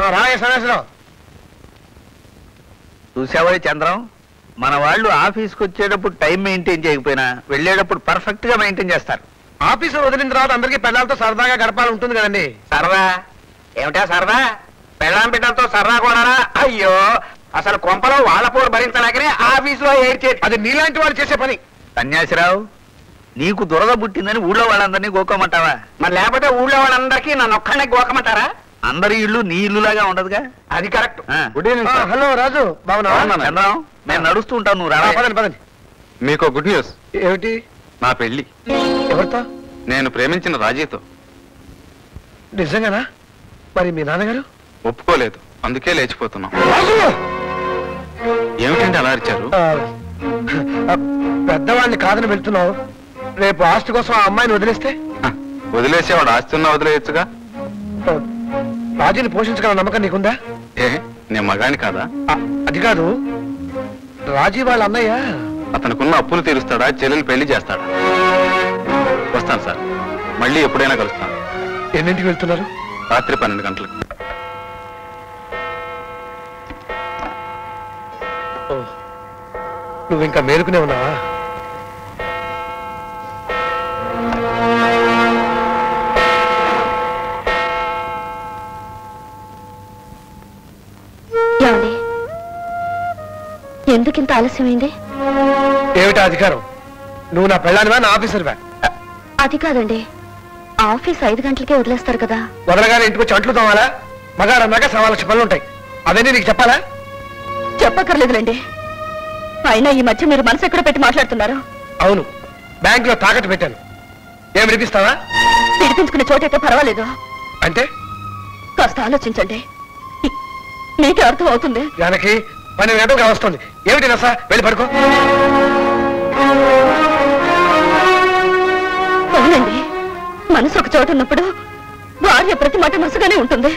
రామయ్య సన్యాసరావు చూసావా చంద్రం మన వాళ్ళు ఆఫీస్కి వచ్చేటప్పుడు టైం మెయింటైన్ చేయకపోయినా వెళ్ళేటప్పుడు పర్ఫెక్ట్ గా మెయింటైన్ చేస్తారు ఆఫీసు వదిలిన తర్వాత అందరికీ పెళ్ళాలతో సరదాగా గడపాలి ఉంటుంది కదండి సరదా ఏమిటా సరదా పెళ్ళాం బిడ్డలతో సరదా కూడా అయ్యో అసలు కొంపలో వాళ్ళ పోరు భరించలేకనే ఆఫీసులో ఏడ్చే అది నీలాంటి వాళ్ళు చేసే పని సన్యాసిరావు నీకు దురద పుట్టిందని ఊళ్ళో వాళ్ళందరినీ గోకోమంటావా మరి లేకపోతే ఊళ్ళో వాళ్ళందరికీ నన్ను ఒక్కడే గోకమంటారా అందరి ఇల్లు నీ ఇల్లులాగా ఉండదుగా అది కరెక్ట్ గుడ్ ఈవినింగ్ ఆ, సార్ హలో రాజు బాగున్నా చంద్రం నేను నడుస్తూ ఉంటాను నువ్వు రావా పదండి పదండి మీకు గుడ్ న్యూస్ ఏమిటి నా పెళ్లి ఎవరితో నేను ప్రేమించిన రాజీతో నిజంగానా మరి మీ నాన్నగారు ఒప్పుకోలేదు అందుకే లేచిపోతున్నాం రాజు ఏమిటండి అలా అరిచారు ఆ, ఆ, పెద్దవాళ్ళని కాదని వెళ్తున్నావు రేపు ఆస్తి కోసం ఆ అమ్మాయిని వదిలేస్తే హ, వదిలేసేవాడు ఆస్తున్నా వదిలేయచ్చుగా ఆ, రాజుని పోషించగల నమ్మకం నీకుందా ఏ నేను మగాని కాదా ఆ, అది కాదు రాజీ వాళ్ళ అన్నయ్య అతనుకున్న అప్పులు తీరుస్తాడా చెల్లెలు పెళ్లి చేస్తాడా వస్తాను సార్ మళ్ళీ ఎప్పుడైనా కలుస్తాను ఎన్నింటికి వెళ్తున్నారు రాత్రి పన్నెండు గంటలకు ఓ, నువ్వు ఇంకా మేలుకునే ఉన్నావా ఏమండి ఎందుకింత ఆలస్యమైంది ఏమిటా అధికారం నువ్వు నా పెళ్ళానివా నా ఆఫీసర్వా అది కాదండి ఆఫీస్ ఐదు గంటలకే వదిలేస్తారు కదా వదలగానే ఇంటికి వచ్చి అంట్లు తోమాలా మగాడన్నాక సవా లక్ష పనులు ఉంటాయి అవన్నీ నీకు చెప్పాలా చెప్పక్కర్లేదులేండి అయినా ఈ మధ్య మీరు మనసు ఎక్కడ పెట్టి మాట్లాడుతున్నారు అవును బ్యాంక్ లో తాకట్టు పెట్టాను ఏం వినిపిస్తావా పిడిపించుకునే చోటైతే పర్వాలేదు అంటే కాస్త ఆలోచించండి మీకే అర్థం అవుతుంది జానకి పన్నెండు గంటలకు వస్తుంది ఏమిటి నసా వెళ్ళి పడుకో అవునండి మనసు ఒక చోట ఉన్నప్పుడు భార్య ప్రతి మాట మనసుగానే ఉంటుంది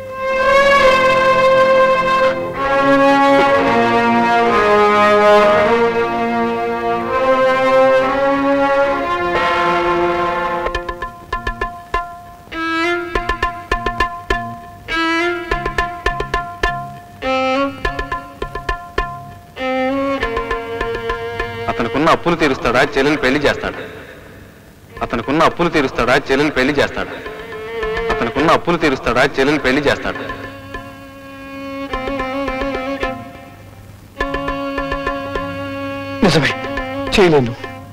అతనుకున్న అప్పులు తీరుస్తాడా చెల్లెలు పెళ్లి చేస్తాడా అతనుకున్న అప్పులు తీరుస్తాడా చెల్లెలు పెళ్లి చేస్తాడా అతనుకున్న అప్పులు తీరుస్తాడా చెల్లెలు పెళ్లి చేస్తాడా నిజమే చేయలేను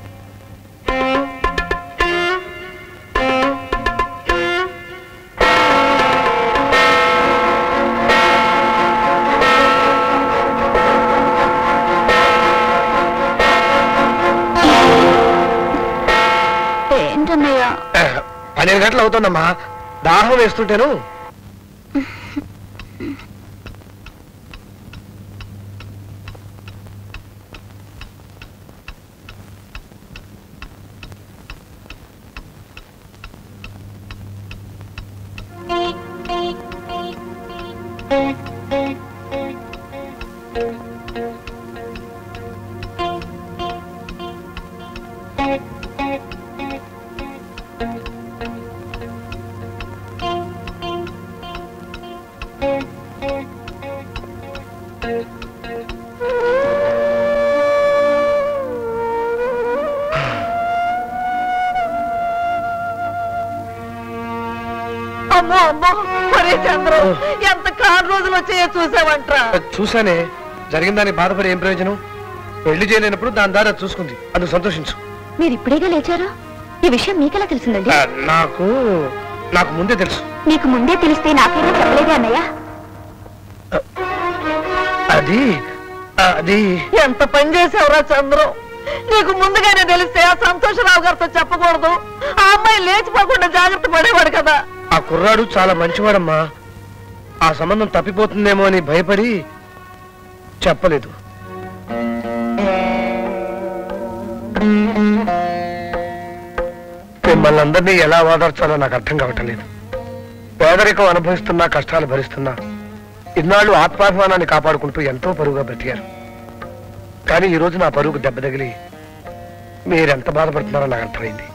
ఏంటన్నయ్య ఆ, పన్నెండు గంటలు అవుతుందమ్మా దాహం వేస్తుంటేను అమ్మో అమ్మో ఒరే చంద్రం ఎంత కారు రోజులు వచ్చాయో చూసావంట్రా చూసానే జరిగిన దానికి బాధపడి ఏం ప్రయోజనం పెళ్లి చేయలేనప్పుడు దాని దారి అది చూసుకుంది అందుకు సంతోషించు మీరు ఇప్పుడేగా లేచారు ఈ విషయం మీకెలా తెలిసిందండి ఆ, నాకు నాకు ముందే తెలుసు మీకు ముందే తెలిస్తే నాకైనా చెప్పలేదే అన్నయ్య అది అది ఎంత పని చేసావురా చంద్రం నీకు ముందుగానే తెలిస్తే ఆ సంతోషరావు గారితో చెప్పకూడదు ఆ అమ్మాయి లేచిపోకుండా జాగ్రత్త పడేవాడు కదా ఆ కుర్రాడు చాలా మంచివాడమ్మా ఆ సంబంధం తప్పిపోతుందేమో అని భయపడి చెప్పలేదు మిమ్మల్ని అందరినీ ఎలా ఓదార్చాలో నాకు అర్థం కావటం లేదు పేదరికం అనుభవిస్తున్నా కష్టాలు భరిస్తున్నా ఇన్నాళ్ళు ఆత్మాభిమానాన్ని కాపాడుకుంటూ ఎంతో పరుగుగా బ్రతికారు కానీ ఈ రోజు నా పరుగుకు దెబ్బ తగిలి మీరెంత బాధపడుతున్నారో నాకు అర్థమైంది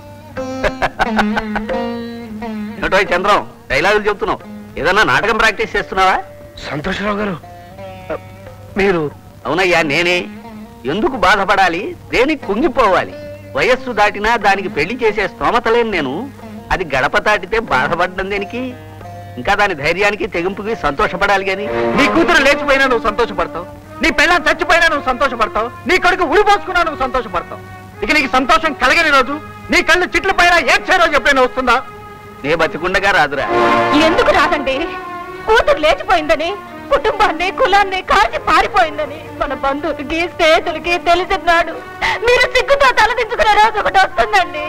ఏమిటో ఈ చంద్రం డైలాగులు చెప్తున్నావు ఏదన్నా నాటకం ప్రాక్టీస్ చేస్తున్నావా సంతోషరావు గారు మీరు అవునయ్యా నేనే ఎందుకు బాధపడాలి దేనికి కుంగిపోవాలి వయస్సు దాటినా దానికి పెళ్లి చేసే స్తోమత లేని నేను అది గడప దాటితే బాధపడడం దేనికి ఇంకా దాని ధైర్యానికి తెగింపుకి సంతోషపడాలి గాని నీ కూతురు లేచిపోయినా నువ్వు సంతోషపడతావు నీ పెళ్ళం చచ్చిపోయినా నువ్వు సంతోషపడతావు నీ కొడుకు ఉడిపోసుకున్నా నువ్వు సంతోషపడతావు ఇక నీకు సంతోషం కలగని రోజు నీ కళ్ళు చిట్ల పైన ఏడ్చే రోజు ఎప్పుడైనా వస్తుందా నే బతికుండగా రాదురా ఎందుకు రాదండి కూతురు లేచిపోయిందని కుటుంబాన్ని కులాన్ని కాల్చి పారిపోయిందని మన బంధువులకి స్నేహితులకి తెలిసినాడు మీరు సిగ్గుతో తలదించుకునే రోజు ఒకటి వస్తుందండి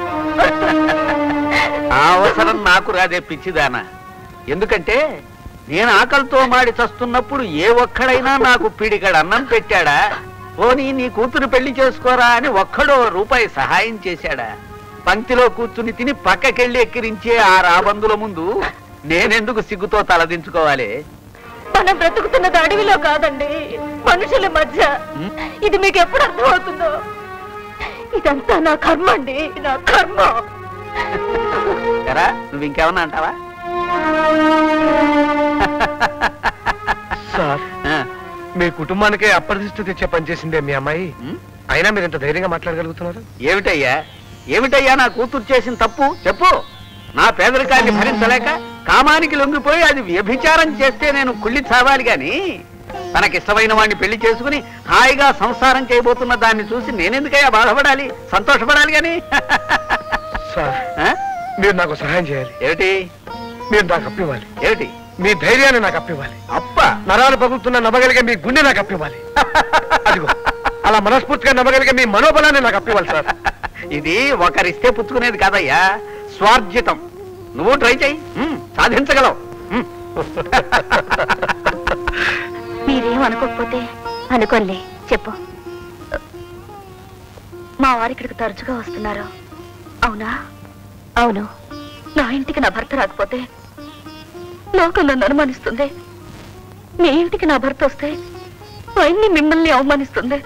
ఆ అవసరం నాకు రాదే పిచ్చిదానా ఎందుకంటే నేను ఆకలితో మాడి చస్తున్నప్పుడు ఏ ఒక్కడైనా నాకు పిడికడ అన్నం పెట్టాడా పోనీ నీ కూతురు పెళ్లి చేసుకోరా అని ఒక్కడో రూపాయి సహాయం చేశాడా పంక్తిలో కూర్చుని తిని పక్కకెళ్ళి ఎక్కిరించే ఆ రాబందుల ముందు నేనెందుకు సిగ్గుతో తలదించుకోవాలి మనం బ్రతుకుతున్నది అడవిలో కాదండి మనుషుల మధ్య ఇది మీకు ఎప్పుడు అర్థమవుతుందో ఇదంతా నా కర్మ అండి నా కర్మ ఎరా నువ్వు ఇంకేమన్నా అంటావా సార్ ఆ, మీ కుటుంబానికే అప్రతిష్ట తెచ్చే పని చేసిందే మీ అమ్మాయి ఉం? అయినా మీరు ఇంత ధైర్యంగా మాట్లాడగలుగుతున్నారు ఏమిటయ్యా ఏమిటయ్యా నా కూతురు చేసిన తప్పు చెప్పు నా పేదరికాన్ని భరించలేక కామానికి లొంగిపోయి అది వ్యభిచారం చేస్తే నేను కుళ్ళి చావాలి గాని తనకిష్టమైన వాడిని పెళ్లి చేసుకుని హాయిగా సంసారం చేయబోతున్న దాన్ని చూసి నేనెందుకయ్యా బాధపడాలి సంతోషపడాలి గాని సార్ ఆ? మీరు నాకు సహాయం చేయాలి ఏమిటి మీరు నాకు అప్పివ్వాలి ఏమిటి మీ ధైర్యాన్ని నాకు అప్పివ్వాలి అప్ప నరాలు పగులుతున్న నమ్మగలిగే మీ గుండె నాకు అప్పివ్వాలి అదిగో అలా మనస్ఫూర్తిగా నమ్మగలిగే మీ మనోబలాన్ని నాకు అప్పివ్వాలి సార్ ఇది ఒకరిస్తే పుచ్చుకునేది కాదయ్యా స్వార్జితం నువ్వు ట్రై చెయ్యి ఉమ్, సాధించగలవు ఉమ్. మీరేం అనుకోకపోతే అనుకోలే చెప్పు మా వారి ఇక్కడికి తరచుగా వస్తున్నారు అవునా అవును నా ఇంటికి నా భర్త రాకపోతే లోకం నన్ను అనుమానిస్తుంది మీ ఇంటికి నా భర్త వస్తే ఆయన్ని మిమ్మల్ని అవమానిస్తుంది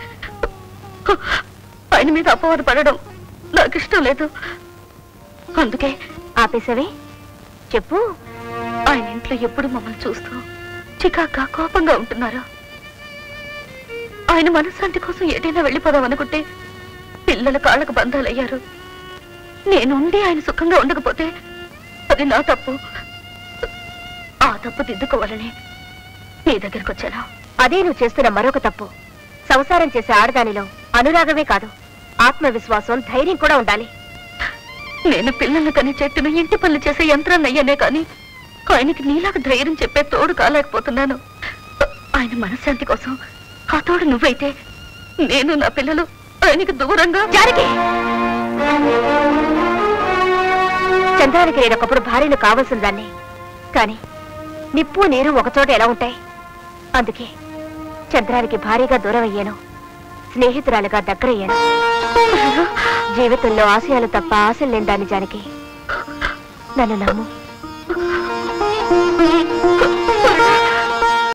ఆయన మీద అపవాదు పడడం నాకు ఇష్టం లేదు అందుకే ఆపేసవే చెప్పు ఆయన ఇంట్లో ఎప్పుడు మమ్మల్ని చూస్తూ చికాక కోపంగా ఉంటున్నారు ఆయన మనశ్శాంతి కోసం ఏదైనా వెళ్ళిపోదాం అనుకుంటే పిల్లల కాళ్ళకు బంధాలయ్యారు నేనుండి ఆయన సుఖంగా ఉండకపోతే అది నా తప్పు ఆ తప్పు దిద్దుకోవాలని నీ దగ్గరకు వచ్చాను అదే నువ్వు చేస్తున్న మరొక తప్పు సంసారం చేసే ఆడదానిలో అనురాగమే కాదు ఆత్మవిశ్వాసం ధైర్యం కూడా ఉండాలి నేను పిల్లల్ని కని చెట్టును ఇంటి పనులు చేసే యంత్రాన్ని అయ్యానే కానీ ఆయనకి నీలాగా ధైర్యం చెప్పే తోడు కాలేకపోతున్నాను ఆయన మనశ్శాంతి కోసం ఆ తోడు నువ్వైతే నేను నా పిల్లలు ఆయనకి దూరంగా జానకి చంద్రానికి నేను ఒకప్పుడు భార్యను కావాల్సిన దాన్ని కానీ నిప్పు నీరు ఒకచోట ఎలా ఉంటాయి అందుకే చంద్రానికి భారీగా దూరం అయ్యాను స్నేహితురాలుగా దగ్గరయ్యాను జీవితంలో ఆశయాలు తప్ప ఆశలు లేని దాన్ని జానకి నన్ను నమ్ము